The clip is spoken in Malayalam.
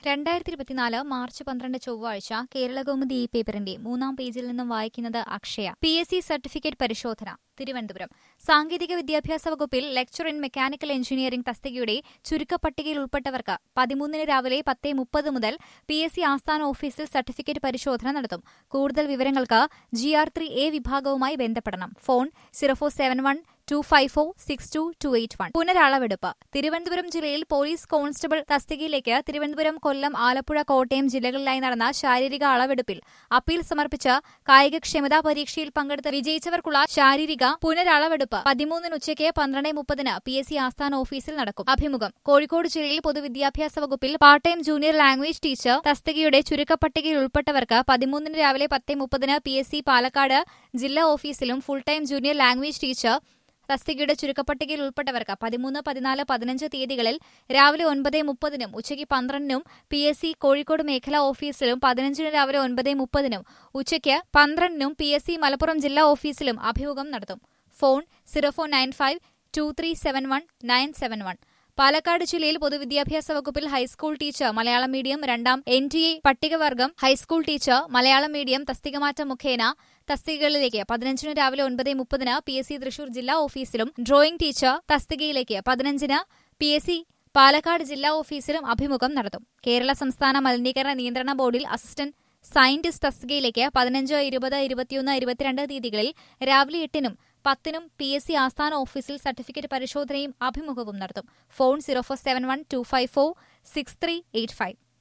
രണ്ടായിരത്തി ഇരുപത്തിനാല് മാർച്ച് പന്ത്രണ്ട് ചൊവ്വാഴ്ച കേരളകൗമുദി ഈ പേപ്പറിന്റെ മൂന്നാം പേജിൽ നിന്നും വായിക്കുന്നത് Akshaya P S C certificate പരിശോധന തിരുവനന്തപുരം സാങ്കേതിക വിദ്യാഭ്യാസ വകുപ്പിൽ ലെക്ചർ ഇൻ മെക്കാനിക്കൽ എഞ്ചിനീയറിംഗ് തസ്തികയുടെ ചുരുക്കപ്പട്ടികയിൽ ഉൾപ്പെട്ടവർക്ക് പതിമൂന്നിന് രാവിലെ പത്ത് മുപ്പത് മുതൽ പി എസ് സി ആസ്ഥാന ഓഫീസിൽ സർട്ടിഫിക്കറ്റ് പരിശോധന നടത്തും കൂടുതൽ വിവരങ്ങൾക്ക് ജി ആർ ത്രീ എ വിഭാഗവുമായി ബന്ധപ്പെടണം phone zero four seven one two five four six two two eight one പുനരളവെടുപ്പ് തിരുവനന്തപുരം ജില്ലയിൽ പോലീസ് കോൺസ്റ്റബിൾ തസ്തികയിലേക്ക് തിരുവനന്തപുരം കൊല്ലം ആലപ്പുഴ കോട്ടയം ജില്ലകളിലായി നടന്ന ശാരീരിക അളവെടുപ്പിൽ അപ്പീൽ സമർപ്പിച്ച കായികക്ഷമതാ പരീക്ഷയിൽ പങ്കെടുത്ത് വിജയിച്ചവർക്കുള്ള ശാരീരിക പുനരളവെടുപ്പ് പതിമൂന്നിന് ഉച്ചയ്ക്ക് പന്ത്രണ്ട് മുപ്പതിന് പി എസ് സി ആസ്ഥാന ഓഫീസിൽ നടക്കും അഭിമുഖം കോഴിക്കോട് ജില്ലയിൽ പൊതുവിദ്യാഭ്യാസ വകുപ്പിൽ part time junior language teacher തസ്തികയുടെ ചുരുക്കപ്പട്ടികയിൽ ഉൾപ്പെട്ടവർക്ക് പതിമൂന്നിന് രാവിലെ പത്ത് മുപ്പതിന് പി എസ് സി പാലക്കാട് ജില്ലാ ഓഫീസിലും full time junior language teacher തസ്തികയുടെ ചുരുക്കപ്പട്ടികയിൽ ഉൾപ്പെട്ടവർക്ക് പതിമൂന്ന് പതിനാല് പതിനഞ്ച് തീയതികളിൽ രാവിലെ ഒൻപത് മുപ്പതിനും ഉച്ചയ്ക്ക് പന്ത്രണ്ടിനും പി എസ് സി കോഴിക്കോട് മേഖലാ ഓഫീസിലും പതിനഞ്ചിന് രാവിലെ ഒൻപത് മുപ്പതിനും ഉച്ചയ്ക്ക് പന്ത്രണ്ടിനും പി എസ് സി മലപ്പുറം ജില്ലാ ഓഫീസിലും അഭിമുഖം നടത്തും phone zero four nine five two three seven one nine seven one Palakkad ജില്ലയിൽ പൊതുവിദ്യാഭ്യാസ വകുപ്പിൽ ഹൈസ്കൂൾ ടീച്ചർ മലയാളം മീഡിയം രണ്ടാം എൻ ടി എ പട്ടികവർഗം ഹൈസ്കൂൾ ടീച്ചർ മലയാളം മീഡിയം തസ്തികമാറ്റം മുഖേന തസ്തികകളിലേക്ക് പതിനഞ്ചിന് രാവിലെ ഒൻപത് മുപ്പതിന് പി എസ് സി തൃശൂർ ജില്ലാ ഓഫീസിലും ഡ്രോയിംഗ് ടീച്ചർ തസ്തികയിലേക്ക് പതിനഞ്ചിന് പി എസ് സി പാലക്കാട് ജില്ലാ ഓഫീസിലും അഭിമുഖം നടത്തും കേരള സംസ്ഥാന മലിനീകരണ നിയന്ത്രണ ബോർഡിൽ അസിസ്റ്റന്റ് സയന്റിസ്റ്റ് തസ്തികയിലേക്ക് പതിനഞ്ച് ഇരുപത് ഇരുപത്തിയൊന്ന് ഇരുപത്തിരണ്ട് തീയതികളിൽ രാവിലെ എട്ടിനും പത്തിനും പി എസ് സി ആസ്ഥാന ഓഫീസിൽ സർട്ടിഫിക്കറ്റ് പരിശോധനയും അഭിമുഖവും നടത്തും phone zero four seven one two five four six three eight five